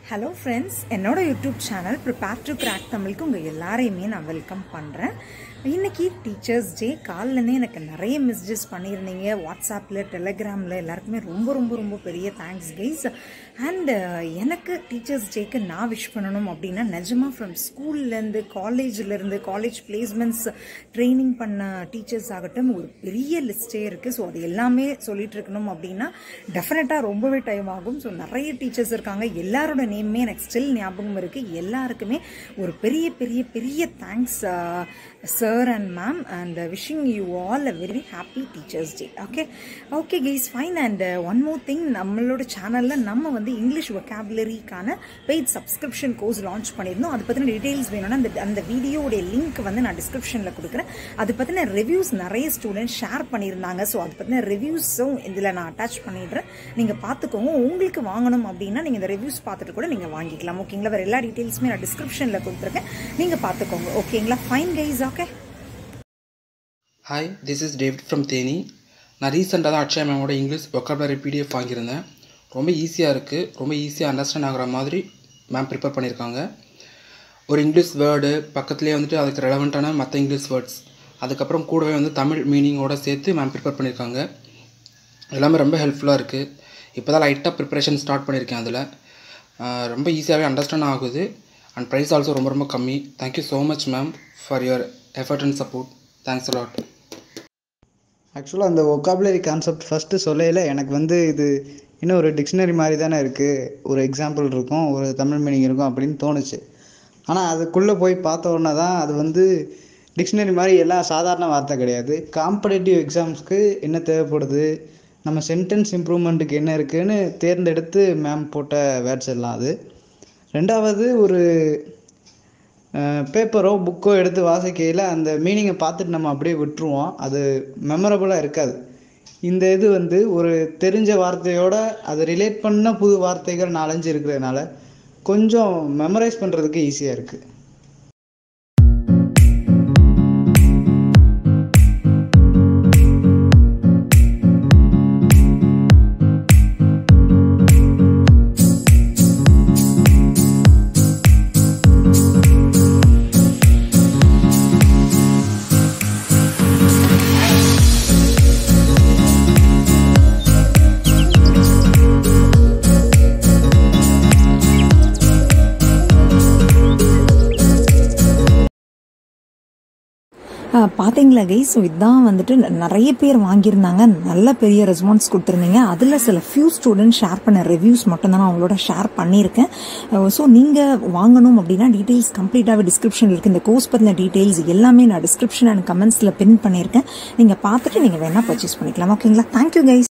hello friends என்னோட YouTube channel prepare to crack தமிழுக்கு உங்கள் எல்லாரையுமே நான் வெல்கம் பண்ணுறேன் இன்னைக்கு டீச்சர்ஸ் டே காலிலேருந்தே எனக்கு நிறைய மெசேஜஸ் பண்ணியிருந்தீங்க வாட்ஸ்அப்பில் டெலகிராமில் எல்லாருக்குமே ரொம்ப ரொம்ப ரொம்ப பெரிய தேங்க்ஸ் கைஸ் அண்ட் எனக்கு டீச்சர்ஸ் டேக்கு நான் விஷ் பண்ணணும் அப்படின்னா நிஜமாக ஃப்ரம் ஸ்கூல்லேருந்து காலேஜ்லேருந்து காலேஜ் பிளேஸ்மெண்ட்ஸ் ட்ரைனிங் பண்ண டீச்சர்ஸ் ஆகட்டும் ஒரு பெரிய லிஸ்ட்டே இருக்குது ஸோ அது எல்லாமே சொல்லிட்டு இருக்கணும் அப்படின்னா டெஃபினட்டாக ரொம்பவே டைம் ஆகும் ஸோ நிறைய டீச்சர்ஸ் இருக்காங்க எல்லாரோட நேமே எனக்கு ஸ்டில் ஞாபகம் இருக்குது எல்லாருக்குமே ஒரு பெரிய பெரிய பெரிய thanks sir and ma'am and wishing you all a very happy teachers day okay okay guys fine and one more thing நம்மளோட சேனலில் நம்ம வந்து இங்கிலீஷ் ஒக்காபுலரிக்கான பெய்ட் சப்ஸ்கிரிப்ஷன் கோர்ஸ் லான்ச் பண்ணியிருந்தோம் அது பற்றின டீட்டெயில்ஸ் வேணும்னா அந்த அந்த வீடியோடைய லிங்க் வந்து நான் டிஸ்கிரிப்ஷனில் கொடுக்குறேன் அது பற்றின ரிவ்யூஸ் நிறைய ஸ்டூடெண்ட்ஸ் ஷேர் பண்ணியிருந்தாங்க ஸோ அது பற்றின ரிவ்யூஸும் இதில் நான் அட்டாச் பண்ணிடுறேன் நீங்கள் பார்த்துக்கோங்க உங்களுக்கு வாங்கணும் அப்படின்னா நீங்கள் இந்த ரிவ்யூஸ் பார்த்துட்டு கூட நீங்கள் வாங்கிக்கலாம் ஓகேங்களா வேறு எல்லா டீட்டெயில்ஸுமே நான் டிஸ்கிரிப்ஷனில் கொடுத்துருக்கேன் நீங்கள் பார்த்துக்கோங்க ஓகேங்களா fine guys okay hi this is David from Theni நான் ரீசெண்டாக தான் அக்ஷயா மேமோட இங்கிலீஷ் ஒக்காபுலரி பிடிஎஃப் வாங்கியிருந்தேன் ரொம்ப ஈஸியாக இருக்குது ரொம்ப ஈஸியாக அண்டர்ஸ்டாண்ட் ஆகிற மாதிரி மேம் ப்ரிப்பேர் பண்ணியிருக்காங்க ஒரு இங்கிலீஷ் வேர்டு பக்கத்துலேயே வந்துட்டு அதுக்கு ரெலவெண்ட்டான மற்ற இங்கிலீஷ் வேர்ட்ஸ் அதுக்கப்புறம் கூடவே வந்து தமிழ் மீனிங்கோட சேர்த்து மேம் ப்ரிப்பேர் பண்ணியிருக்காங்க எல்லாமே ரொம்ப ஹெல்ப்ஃபுல்லாக இருக்குது இப்போ தான் லைட்டாக ப்ரிப்பரேஷன் ஸ்டார்ட் பண்ணியிருக்கேன் அதில் ரொம்ப ஈஸியாகவே அண்டர்ஸ்டாண்ட் ஆகுது அண்ட் ப்ரைஸ் ஆல்சோ ரொம்ப ரொம்ப கம்மி thank you so much ma'am for your effort and support thanks lot ஆக்சுவலாக அந்த ஒக்காபுலரி கான்செப்ட் ஃபஸ்ட்டு சொல்லையில் எனக்கு வந்து இது இன்னும் ஒரு டிக்ஷனரி மாதிரி தானே இருக்குது ஒரு எக்ஸாம்பிள் இருக்கும் ஒரு தமிழ் மீனிங் இருக்கும் அப்படின்னு தோணுச்சு ஆனால் அதுக்குள்ளே போய் பார்த்த உடனே தான் அது வந்து டிக்ஷனரி மாதிரி எல்லாம் சாதாரண வார்த்தை கிடையாது காம்படேட்டிவ் எக்ஸாம்ஸ்க்கு என்ன தேவைப்படுது நம்ம சென்டென்ஸ் இம்ப்ரூவ்மெண்ட்டுக்கு என்ன இருக்குதுன்னு தேர்ந்தெடுத்து மேம் போட்ட வேர்ட்ஸ் எல்லாம் அது ரெண்டாவது ஒரு பேப்பரோ புக்கோ எடுத்து வாசிக்கையில் அந்த மீனிங்கை பார்த்துட்டு நம்ம அப்படியே விட்டுருவோம் அது மெமரபுளாக இருக்காது இந்த இது வந்து ஒரு தெரிஞ்ச வார்த்தையோட அதை ரிலேட் பண்ண புது வார்த்தைகள் நாலஞ்சு இருக்கிறதுனால கொஞ்சம் மெமரைஸ் பண்ணுறதுக்கு ஈஸியாக இருக்குது பார்த்தீங்களா கைஸ் ஸோ இதுதான் வந்துட்டு நிறைய பேர் வாங்கியிருந்தாங்க நல்ல பெரிய ரெஸ்பான்ஸ் கொடுத்துருந்தீங்க அதில் சில ஃபியூ ஸ்டூடெண்ட்ஸ் ஷேர் பண்ண ரிவ்யூஸ் மட்டும் தான் நான் அவங்களோட ஷேர் பண்ணியிருக்கேன் ஸோ நீங்கள் வாங்கணும் அப்படின்னா டீட்டெயில்ஸ் கம்ப்ளீட்டாகவே டிஸ்கிரிப்ஷன் இருக்குது இந்த கோர்ஸ் பற்றின டீட்டெயில்ஸ் எல்லாமே நான் டிஸ்கிரிப்ஷன் அண்ட் கமெண்ட்ஸில் பின் பண்ணியிருக்கேன் நீங்கள் பார்த்துட்டு நீங்கள் வேணால் பர்ச்சேஸ் பண்ணிக்கலாம் ஓகேங்களா தேங்க்யூ கைஸ்